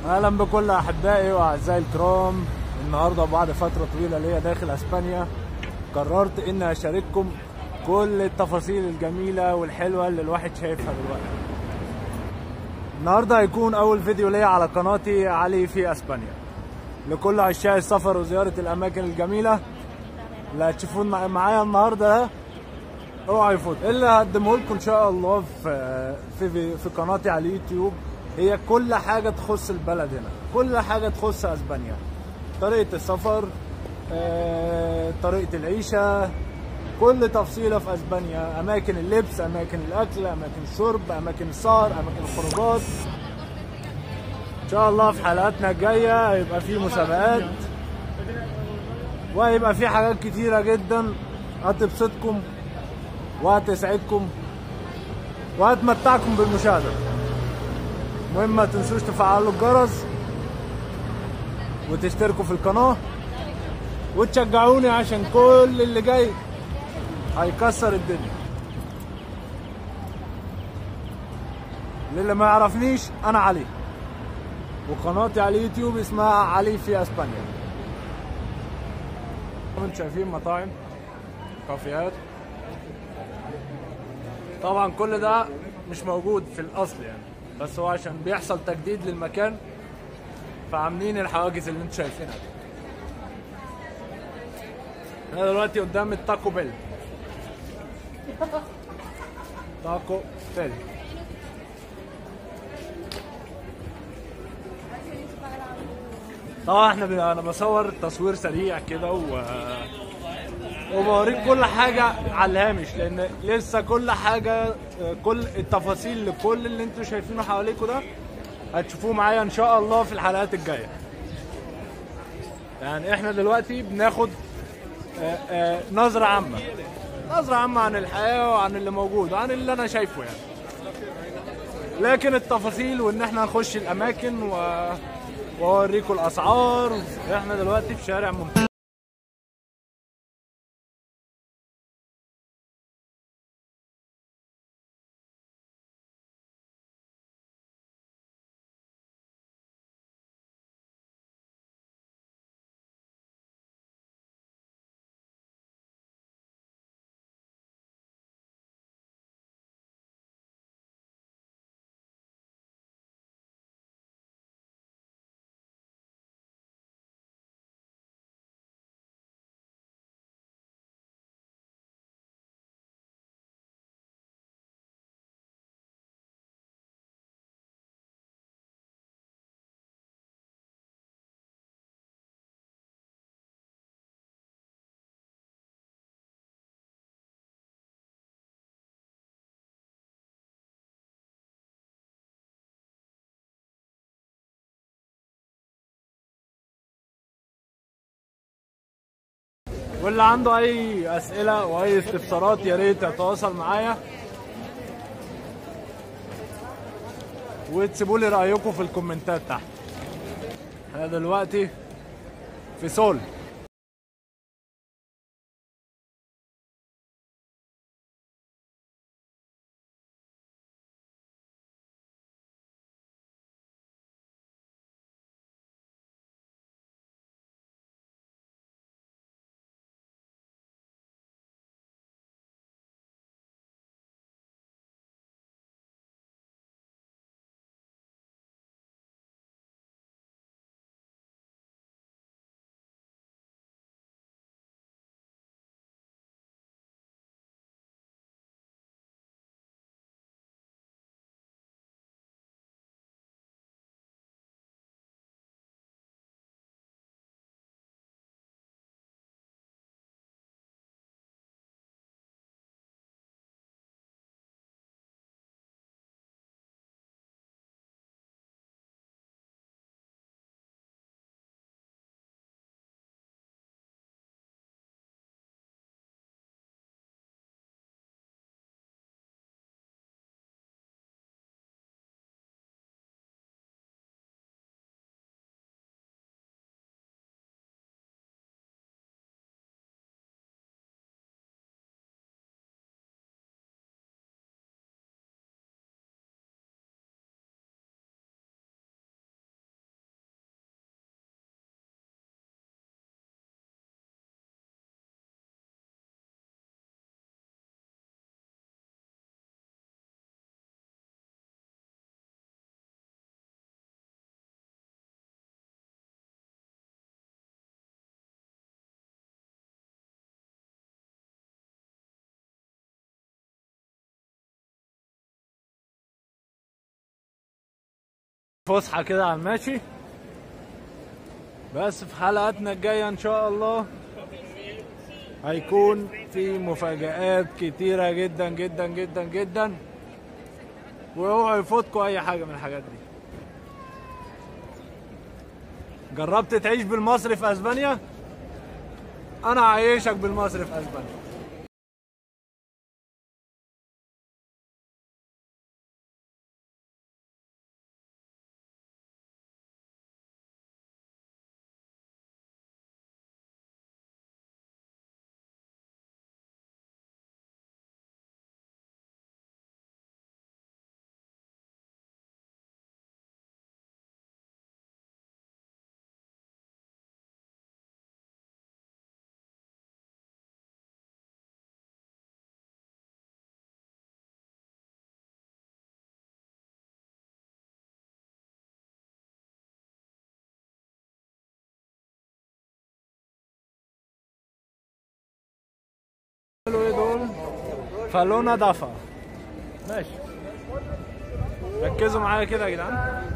اهلا بكل احبائي واعزائي الكرام النهارده بعد فتره طويله ليا داخل اسبانيا قررت اني اشارككم كل التفاصيل الجميله والحلوه اللي الواحد شايفها دلوقتي النهارده هيكون اول فيديو ليا على قناتي علي في اسبانيا لكل عشاق السفر وزياره الاماكن الجميله اللي هتشوفون مع- معايا النهارده ده اوعوا يفوت اللي هقدمه لكم ان شاء الله في في في قناتي على اليوتيوب هي كل حاجه تخص البلد هنا كل حاجه تخص اسبانيا طريقه السفر آه، طريقه العيشه كل تفصيله في اسبانيا اماكن اللبس اماكن الاكل اماكن الشرب اماكن السهر اماكن الخروجات ان شاء الله في حلقاتنا الجايه هيبقى في مسابقات وهيبقى في حاجات كتيره جدا هتبسطكم وهتسعدكم وهتمتعكم بالمشاهدة المهم ما تنسوش تفعلوا الجرس وتشتركوا في القناة وتشجعوني عشان كل اللي جاي هيكسر الدنيا للي ما يعرفنيش انا علي وقناتي على اليوتيوب اسمها علي في اسبانيا انتم شايفين مطاعم كافيهات طبعا كل ده مش موجود في الاصل يعني بس هو عشان بيحصل تجديد للمكان فعاملين الحواجز اللي انتوا شايفينها دي انا دلوقتي قدام التاكو بيل تاكو بيل طبعا احنا بن- انا بصور تصوير سريع كده و وبوريك كل حاجة على الهامش لأن لسه كل حاجة كل التفاصيل لكل اللي انتوا شايفينه حواليكوا ده هتشوفوه معايا إن شاء الله في الحلقات الجاية. يعني احنا دلوقتي بناخد آه، آه، نظرة عامة. نظرة عامة عن الحياة وعن اللي موجود وعن اللي أنا شايفه يعني. لكن التفاصيل وإن احنا نخش الأماكن و وأوريكم الأسعار احنا دلوقتي في شارع ممتاز. واللي عنده اي اسئله واي استفسارات يا ريت يتواصل معايا وتسيبوا لي رايكم في الكومنتات تحت انا دلوقتي في سول فسحة كده على الماشي بس في حلقاتنا الجاية إن شاء الله هيكون في مفاجآت كتيرة جدا جدا جدا جدا واوعوا يفوتكوا أي حاجة من الحاجات دي جربت تعيش بالمصري في أسبانيا؟ أنا عايشك بالمصري في أسبانيا قالوا ايه دول؟ فالونا دفا ماشي ركزوا معايا كده يا جدعان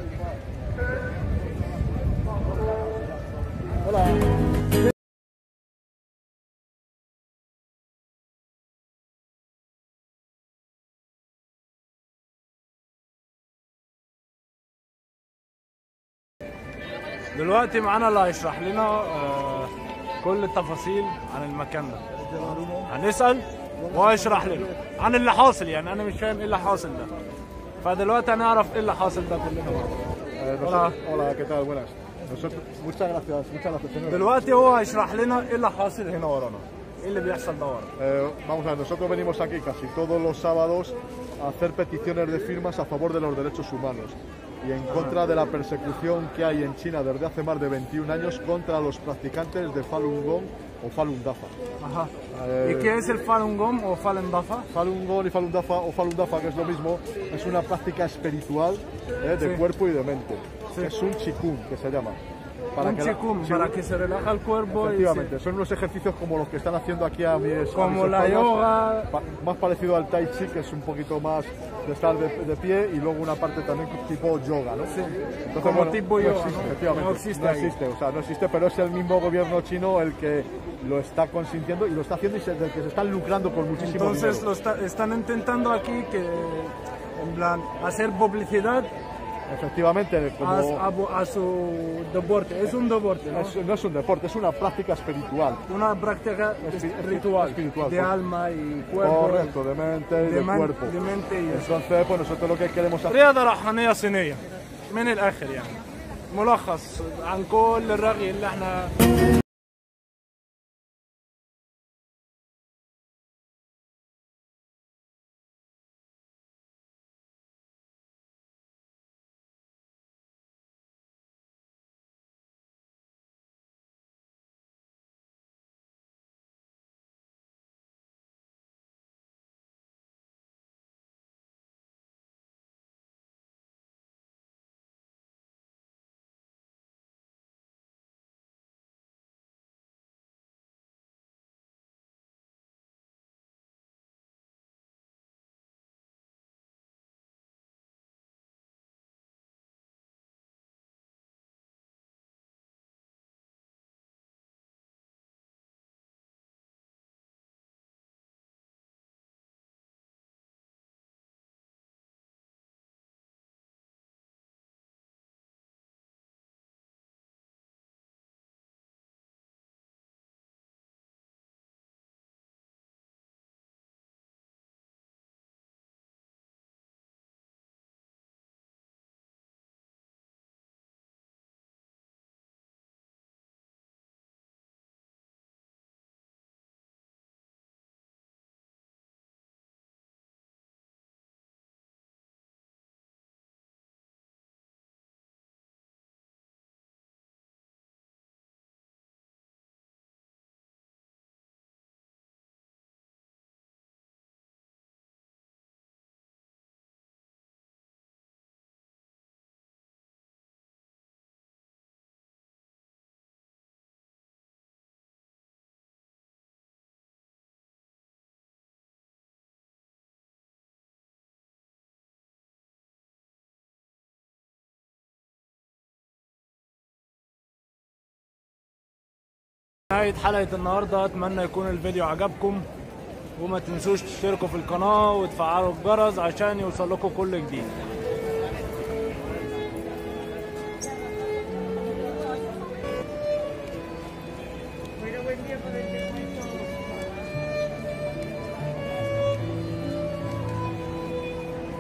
دلوقتي معانا اللي هيشرح لنا آه، كل التفاصيل عن المكان ده هنسأل وهيشرح لنا عن اللي حاصل يعني انا مش فاهم ايه اللي حاصل ده فدلوقتي هنعرف ايه اللي حاصل ده كلنا مع بعض. Eh, nosotros- hola, ¿qué tal? Buenas. Nosotros, muchas gracias, muchas gracias, señor. دلوقتي هو هيشرح لنا ايه اللي حاصل هنا No, ahora no. ايه اللي بيحصل ده ورا Eh, vamos a ver, nosotros venimos aquí casi todos los sábados a hacer peticiones de firmas a favor de los derechos humanos y en contra de la persecución que hay en China desde hace más de 21 años contra los practicantes de Falun Gong o Falun Dafa. Ajá. Eh, ¿Y qué es el Falun Gong o Falun Dafa? Falun Gong y Falun Dafa o Falun Dafa, que es lo mismo, es una práctica espiritual eh, de Sí. cuerpo y de mente. Sí. Es un chikun que se llama. un que la- chikun, sí, para que se relaja el cuerpo y Efectivamente, se- son unos ejercicios como los que están haciendo aquí a mis a como mis la espaldas, yoga. pa- más parecido al tai chi, que es un poquito más de estar de, de pie, y luego una parte también tipo yoga, ¿no? Sí, Entonces, como bueno, tipo no yoga, existe, ¿no? efectivamente, No existe no ahí. existe, o sea, no existe, pero es el mismo gobierno chino el que lo está consintiendo y lo está haciendo y se, del que se están lucrando por muchísimo Entonces dinero. lo está- están intentando aquí que, en plan, hacer publicidad Efectivamente, como a, a- a su deporte. Es un deporte, ¿no? es- no es un deporte, es una práctica espiritual. Una práctica Espi- ritual, espiritual, de pues. alma y cuerpo. Correcto, de mente y de, de, man- cuerpo. de mente y eso. Entonces, pues nosotros lo que queremos hacer رياضة روحانية صينية من الآخر يعني ملخص عن كل الرغي اللي احنا نهاية حلقة النهاردة أتمنى يكون الفيديو عجبكم وما تنسوش تشتركوا في القناة وتفعلوا الجرس عشان يوصل لكم كل جديد